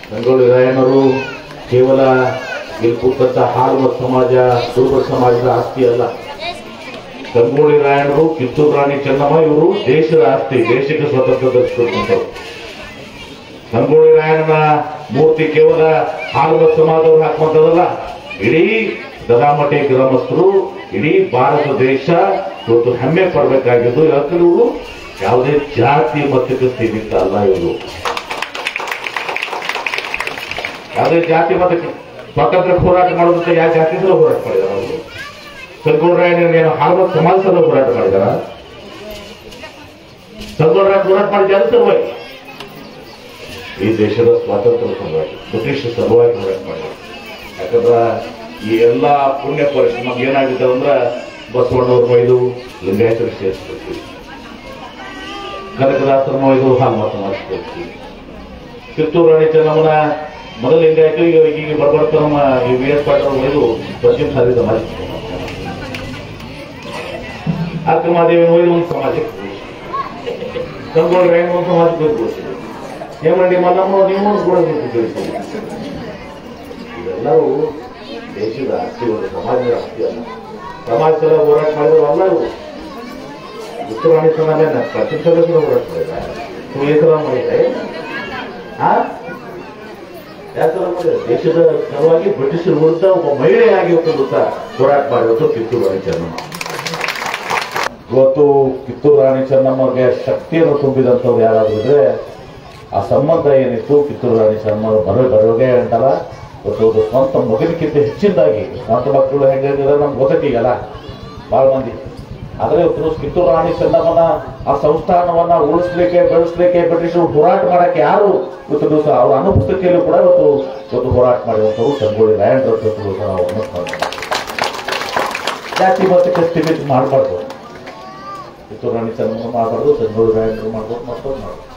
ಸಂಗೊಳ್ಳಿ ರಾಯಣ್ಣರು ಕೇವಲ ಇಲ್ಲಿ ಕೂತಂತ ಹಾರ್ವ ಸಮಾಜ ದುರ್ಬಲ ಸಮಾಜದ ಆಸ್ತಿ ಅಲ್ಲ ಸಂಗೊಳ್ಳಿ ರಾಯಣ್ಣರು ಕಿತ್ತೂರು ರಾಣಿ ಚೆನ್ನಮ್ಮ ಇವರು ದೇಶದ ಆಸ್ತಿ ದೇಶಕ್ಕೆ ಸ್ವತಂತ್ರ ದರ್ಶಿಸಿಕೊಂಡವರು ಸಂಗೊಳ್ಳಿ ರಾಯಣ್ಣನ ಮೂರ್ತಿ ಕೇವಲ ಹಾರ್ವ ಸಮಾಜದವ್ರು ಹಾಕುವಂಥದ್ದಲ್ಲ ಇಡೀ ದದಾಮಠೆ ಗ್ರಾಮಸ್ಥರು ಇಡೀ ಭಾರತ ದೇಶ ಇವತ್ತು ಹೆಮ್ಮೆ ಪಡಬೇಕಾಗಿದ್ದು ಯಾಕಂದ್ರೆ ಇವರು ಯಾವುದೇ ಜಾತಿ ಮತಕ್ಕೆ ಸೀಮಿತ ಅಲ್ಲ ಇವರು ಯಾವುದೇ ಜಾತಿ ಮತಕ್ಕೆ ಸ್ವಾತಂತ್ರ್ಯ ಹೋರಾಟ ಮಾಡೋದಕ್ಕೆ ಯಾವ ಜಾತಿ ಸಲ ಹೋರಾಟ ಮಾಡಿದಾರ ಅವರು ಸಂಗೊಳ್ಳಿ ಏನು ಹಾರ್ವ ಸಮಾಜ ಸಲ ಹೋರಾಟ ಮಾಡಿದಾರ ಸಂಗೊಳ್ಳಿ ಹೋರಾಟ ಮಾಡಿದ ಯಾರು ಸಲುವಾಗಿ ಈ ದೇಶದ ಸ್ವಾತಂತ್ರ್ಯ ಸಲುವಾಗಿ ಬ್ರಿಟಿಷ್ ಸಲುವಾಗಿ ಹೋರಾಟ ಮಾಡಿದ್ರು ಯಾಕಂದ್ರ ಈ ಎಲ್ಲಾ ಪುಣ್ಯ ಪರಿಶ್ರಮ ಏನಾಗಿದೆ ಅಂದ್ರೆ ಬಸವಣ್ಣವ್ರ ಒಯ್ದು ಲಿಂಗಾಯತರ ಸೇರಿಸ್ಕೊಳ್ತೀವಿ ಕನಕದಾಸರ ಒಯ್ದು ಹಾಲ್ಮ ಸಮಾಜ ಸೇರಿಸ್ತೀವಿ ಕಿತ್ತೂರು ರಾಣಿ ಚೆನ್ನಮ್ಮನ ಮೊದಲು ಲಿಂಗಾಯತು ಈಗ ಈಗ ಬರ್ಬರ್ತ ನಮ್ಮ ಈ ವಿ ಎಸ್ ಪಾಟೀಲ್ ಒಯ್ದು ಪಶ್ಚಿಮ ಸಾರಿ ಸಮಾಜ ಅಕ್ಕಮಾದೇವಿ ಒಯ್ದು ಒಂದು ಸಮಾಜಕ್ಕೆ ಸಂಗೊಳ್ಳಿ ರಾಯಣ್ಣ ಒಂದು ಸಮಾಜಕ್ಕೆ ಹೋಗ್ಬೋದು ಹೇಮಂಡಿ ಮಲ್ಲಮ್ಮ ನೀವು ಕೂಡ ಇವೆಲ್ಲವೂ ದೇಶದ ಆಸ್ತಿ ಒಂದು ಸಮಾಜದ ಆಸ್ತಿ ಅಲ್ಲ ಸಮಾಜದ ಹೋರಾಟ ಮಾಡಿದ್ರು ಅಲ್ಲ ಇವು ಉತ್ತರಾಣಿ ಸಮಾಜ ಪ್ರತಿ ಸದಸ್ಯರು ಹೋರಾಟ ಮಾಡಿದ್ದಾರೆ ಸುಯೇತರ ಮಾಡಿದ್ದಾರೆ ಆ ಯಾಕಂದ್ರೆ ಮಾಡಿದ್ದಾರೆ? ದೇಶದ ಸಲುವಾಗಿ ಬ್ರಿಟಿಷರ ವಿರುದ್ಧ ಒಬ್ಬ ಮಹಿಳೆಯಾಗಿ ಒಬ್ಬ ಹೋರಾಟ ಮಾಡಿರೋದು ಕಿತ್ತೂರು ರಾಣಿ ಚೆನ್ನಮ್ಮ ಇವತ್ತು ಕಿತ್ತೂರು ರಾಣಿ ಚೆನ್ನಮ್ಮಗೆ ಶಕ್ತಿಯನ್ನು ತುಂಬಿದಂಥವ್ರು ಯಾರಾದ್ರೂ ಇದ್ರೆ ಆ ಸಂಬಂಧ ಏನಿತ್ತು ಕಿತ್ತೂರು ರಾಣಿ ಚೆನ್ನಮ್ಮ ಬರೋ ಬರೋಗೆ ಅಂತಲ್ಲ ಇವತ್ತು ಒಂದು ಸ್ವಂತ ಮಗನಿಗಿಂತ ಹೆಚ್ಚಿನದಾಗಿ ಸ್ವಂತ ಮಕ್ಕಳು ಹೆಂಗಿದ್ರೆ ನಮ್ಗೆ ಗೊತ್ತೈತಿಗಲ್ಲ ಬಹಳ ಮಂದಿ ಆದ್ರೆ ಇವತ್ತು ಕಿತ್ತೂರು ರಾಣಿ ಚೆನ್ನಮ್ಮನ ಆ ಸಂಸ್ಥಾನವನ್ನ ಉಳಿಸ್ಲಿಕ್ಕೆ ಬೆಳೆಸ್ಲಿಕ್ಕೆ ಬ್ರಿಟಿಷರು ಹೋರಾಟ ಮಾಡಕ್ಕೆ ಯಾರು ಇವತ್ತು ದಿವಸ ಅವರ ಅನುಪಸ್ಥಿತಿಯಲ್ಲೂ ಕೂಡ ಇವತ್ತು ಇವತ್ತು ಹೋರಾಟ ಮಾಡಿರುವಂಥವ್ರು ಸಂಗೊಳ್ಳಿ ರಾಯಣ್ಣ ದಿವಸ ನಾವು ಅನ್ನಿಸ್ತಾರೆ ಜಾತಿ ಮತಕ್ಕೆ ಸ್ಥಿಮಿತ ಮಾಡಬಾರ್ದು ಕಿತ್ತೂರು ರಾಣಿ ಚೆನ್ನಮ್ಮ ಮಾಡಬಾರ್ದು ಸಂಗೊಳ್ಳಿ ರಾಯಣ್ಣರು ಮಾಡ್ಬೋದು ಮತ್ತೊಂದು ಮಾಡ್ಬೋದು